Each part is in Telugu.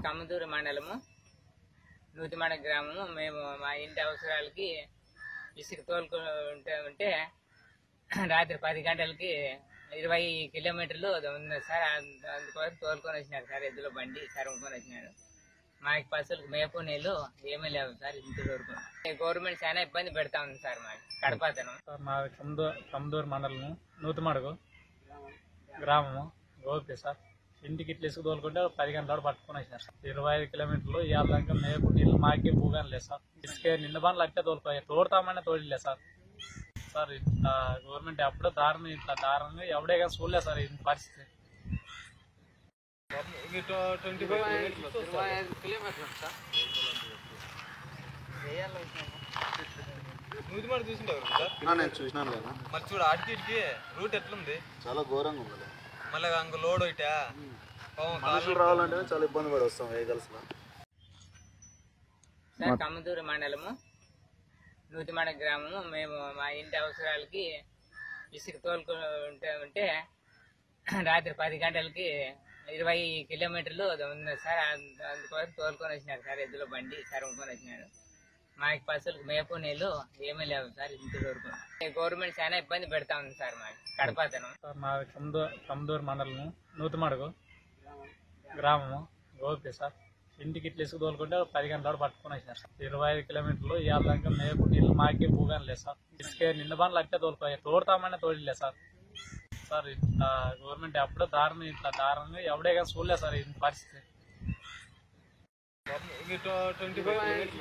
కమ్మదూరు మండలము నూతిమాడ గ్రామము మేము మా ఇంటి అవసరాలకి ఇసుక తోలుకు ఉంటే ఉంటే రాత్రి పది గంటలకి ఇరవై కిలోమీటర్లు ఉంది సార్ అందు- అందుకోసం తోలుకొని వచ్చినారు సార్ ఎద్దుల బండి సరుముకొని వచ్చినారు మాకు పశువులకు మేపు నీళ్ళు ఏమీ లేవు సార్ ఇంటి వరకు గవర్నమెంట్ చాలా ఇబ్బంది పెడతా ఉంది సార్ మాకు కడపతనం సార్ మా కమ్దో కమ్దూరు మండలము నూతిమడుగు గ్రామము గోపి సార్ ఇంటికి ఇట్లా ఇసుక తోలుకుంటే ఒక పది గంటల వరకు పట్టుకొని వచ్చినారు సార్ ఇరవై ఐదు కిలోమీటర్లు ఇవాళ దాకా మేపు నీళ్ళు మాకే భూగాని లేదు సార్ ఇసుక నిన్న బండ్లు అట్టే తోలుకోవాలి తోడతామని తోడలేదు సార్ సార్ ఇట్లా గవర్నమెంట్ ఎప్పుడో దారుణం ఇట్లా దారుణంగా ఎవడే కానీ చూడలేదు సార్ ఈ పరిస్థితి ట్వంటీ ఫైవ్ నూతిమాట చూసింటావు కదా సార్ ఆ, నేను చూసినాను లేదా మరి చూడు ఆటికి ఇటుకి రూట్ ఎట్లుంది చాలా ఘోరంగా ఉంది మళ్ళీ అంగ లోడ్ ఒకటా పాపం మనుషులు రావాలంటే చాలా ఇబ్బంది పడి వస్తాం వెహికల్స్ లో సార్ కమ్మదూరు మండలము నూతిమాడ గ్రామము మేము మా ఇంటి అవసరాలకి ఇసుక తోలుకు ఉంటే ఉంటే రాత్రి పది గంటలకి ఇరవై కిలోమీటర్లు ఉంది సార్ అందు- అందుకోసం తోలుకొని వచ్చినారు సార్ ఎద్దుల బండి సరుముకొని వచ్చినారు మాకు పశువులకు మేపు నీళ్ళు ఏమీ లేవు సార్ ఇంటి వరకు గవర్నమెంట్ చాలా ఇబ్బంది పెడతా ఉంది సార్ మాకు కడపతనం సార్ మా కమ్దో కమ్దూరు మండలము నూతిమడుగు గ్రామము గోపి సార్ ఇంటికి ఇట్లా ఇసుక తోలుకుంటే ఒక పది గంటల వరకు పట్టుకొని వచ్చినారు సార్ ఇరవై ఐదు కిలోమీటర్లు ఇవాళ దాకా మేపు నీళ్ళు మాకే భూగాని లేదు సార్ ఇసుక నిన్న బండ్లు అట్టే తోలుకోవాలి తోడతామని తోడలేదు సార్ సార్ ఇట్లా గవర్నమెంట్ ఎప్పుడో దారుణం ఇట్లా దారుణంగా ఎవడే కానీ చూడలేదు సార్ ఈ పరిస్థితి ట్వంటీ ఫైవ్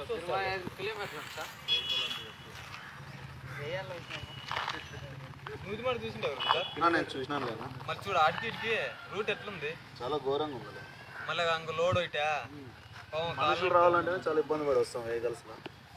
నూతిమాట చూసింటావు కదా సార్ ఆ, నేను చూసినాను లేదా మరి చూడు ఆటికి ఇటుకి రూట్ ఎట్లుంది చాలా ఘోరంగా ఉంది మళ్ళీ అంగ లోడ్ ఒకటా పాపం మనుషులు రావాలంటే చాలా ఇబ్బంది పడి వస్తాం వెహికల్స్ లో